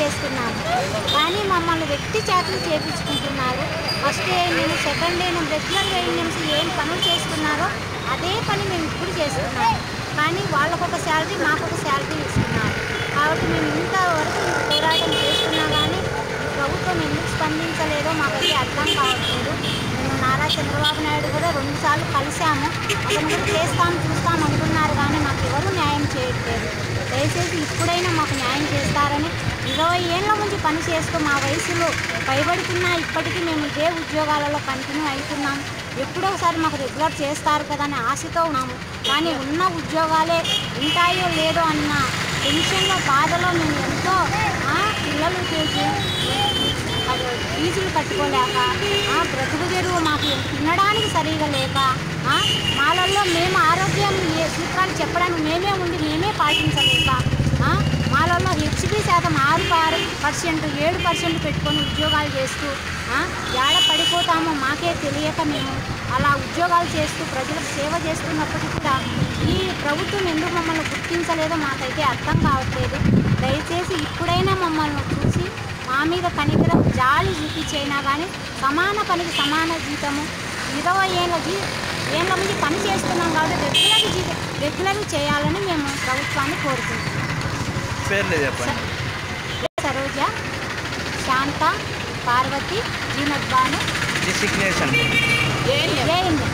చేసుకున్నాము కానీ మమ్మల్ని వ్యక్తి చేతులు చేపించుకుంటున్నారు first ANM second ANM regular ANMs ఏం పనులు చేస్తున్నారో అదే పని మేము ఇప్పుడు చేస్తున్నాము కానీ వాళ్ళకొక శాలరీ మాకొక శాలరీ ఇస్తున్నారు కాబట్టి మేము ఇంతవరకు పోరాటం చేస్తున్నా కానీ ఈ ప్రభుత్వం ఎందుకు స్పందించలేదో మాకైతే అర్థం కావట్లేదు మేము నారా చంద్రబాబు నాయుడు కూడా రెండుసార్లు కలిసాము అతను కూడా చేస్తాం చూస్తాం అనుకున్నారు కానీ మాకు ఎవరు న్యాయం చేయట్లేదు దయచేసి ఇప్పుడైనా మాకు న్యాయం చేస్తారని ఇరవై ఏళ్ళ నుంచి పని చేస్తూ మా వయసులో పైబడుతున్నా ఇప్పటికీ మేము ఇదే ఉద్యోగాలలో కంటిన్యూ అవుతున్నాం ఎప్పుడో ఒకసారి మాకు రెగ్యులర్ చేస్తారు కదా అని ఆశతో ఉన్నాము కానీ ఉన్న ఉద్యోగాలే ఉంటాయో లేదో అన్న టెన్షన్లో బాధలో మేము ఎంతో ఆ, పిల్లలు చేసి అది ఫీజులు కట్టుకోలేక ఆ, బ్రతుకు తెరువు మాకు తినడానికి సరిగా లేక ఆ, మాలల్లో మేము ఆరోగ్యం ఏ సూత్రాలు చెప్పడానికి మేమే ఉండి మేమే పాటించలేక ఆ, మాలల్లో హెచ్పి శాతం ఆరు ఆరు పర్సెంట్ ఏడు పర్సెంట్ పెట్టుకొని ఉద్యోగాలు చేస్తూ ఆ, ఏడ పడిపోతామో మాకే తెలియక మేము అలా ఉద్యోగాలు చేస్తూ ప్రజలకు సేవ చేస్తున్నప్పటికీ కూడా ఈ ప్రభుత్వం ఎందుకు మమ్మల్ని గుర్తించలేదో మాకైతే అర్థం కావట్లేదు దయచేసి ఇప్పుడైనా మమ్మల్ని చూసి మా మీద కనికరం జాలి చూపించైనా కానీ సమాన పనికి సమాన జీతము ఇరవై ఏళ్ళ జీ ఏళ్ళ నుంచి పని చేస్తున్నాం కాబట్టి రెగ్యులర్ జీత రెగ్యులర్ చేయాలని మేము ప్రభుత్వాన్ని కోరుకుంటున్నాం పేర్లే చెప్పండి సరోజ శాంత పార్వతి జీనద్వాను డిసిగ్నేషన్ ఏఎన్ఎం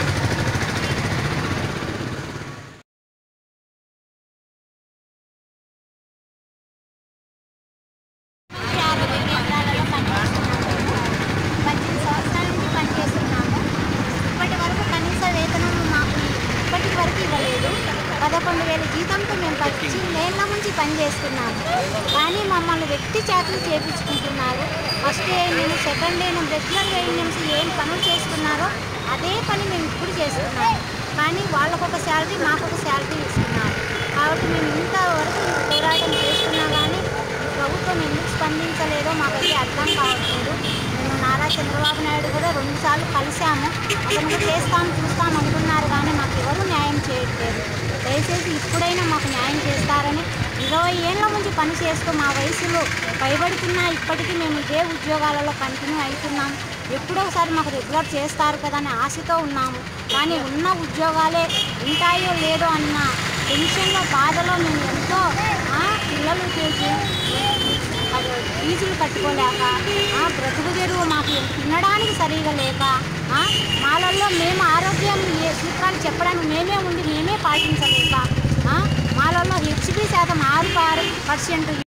యాభై కేంద్రాలలో పనిచేస్తున్నాము పద్దెనిమిది సంవత్సరాల నుంచి పనిచేస్తున్నాము ఇప్పటి వరకు కనీస వేతనం మాకు ఇప్పటి వరకు ఇవ్వలేదు పదకొండు వేల జీతంతో మేము పద్దెనిమిదేళ్ల నుంచి పనిచేస్తున్నాము కానీ మమ్మల్ని వ్యక్తి చేతులు చేపించుకుంటున్నారు first ANM second ANM regular ANMs ఏం పనులు చేస్తున్నారో అదే పని మేము ఇప్పుడు చేస్తున్నాము కానీ వాళ్ళకొక శాలరీ మాకొక శాలరీ ఇస్తున్నారు కాబట్టి మేము ఇంతవరకు పోరాటం చేస్తున్నా కానీ ఈ ప్రభుత్వం ఎందుకు స్పందించలేదో మాకైతే అర్థం కావట్లేదు మేము నారా చంద్రబాబు నాయుడు కూడా రెండుసార్లు కలిసాము అతను కూడా చేస్తాం చూస్తాం అనుకున్నారు కానీ మాకు ఎవరు న్యాయం చేయట్లేదు దయచేసి ఇప్పుడైనా మాకు న్యాయం చేస్తారని ఇరవై ఏళ్ళ నుంచి పని చేస్తూ మా వయసులో పైబడుతున్నా ఇప్పటికీ మేము ఇదే ఉద్యోగాలలో కంటిన్యూ అవుతున్నాం ఎప్పుడో ఒకసారి మాకు రెగ్యులర్ చేస్తారు కదా అని ఆశతో ఉన్నాము కానీ ఉన్న ఉద్యోగాలే ఉంటాయో లేదో అన్న టెన్షన్లో బాధలో మేము ఎంతో ఆ, పిల్లలు చేసి అది ఫీజులు కట్టుకోలేక ఆ, బ్రతుకు తెరువు మాకు తినడానికి సరిగా లేక ఆ, మాలల్లో మేము ఆరోగ్యం ఏ సూత్రాలు చెప్పడానికి మేమే ఉండి మేమే పాటించలేక ఆ, మాలల్లో హెచ్పి శాతం ఆరు ఆరు పర్సెంట్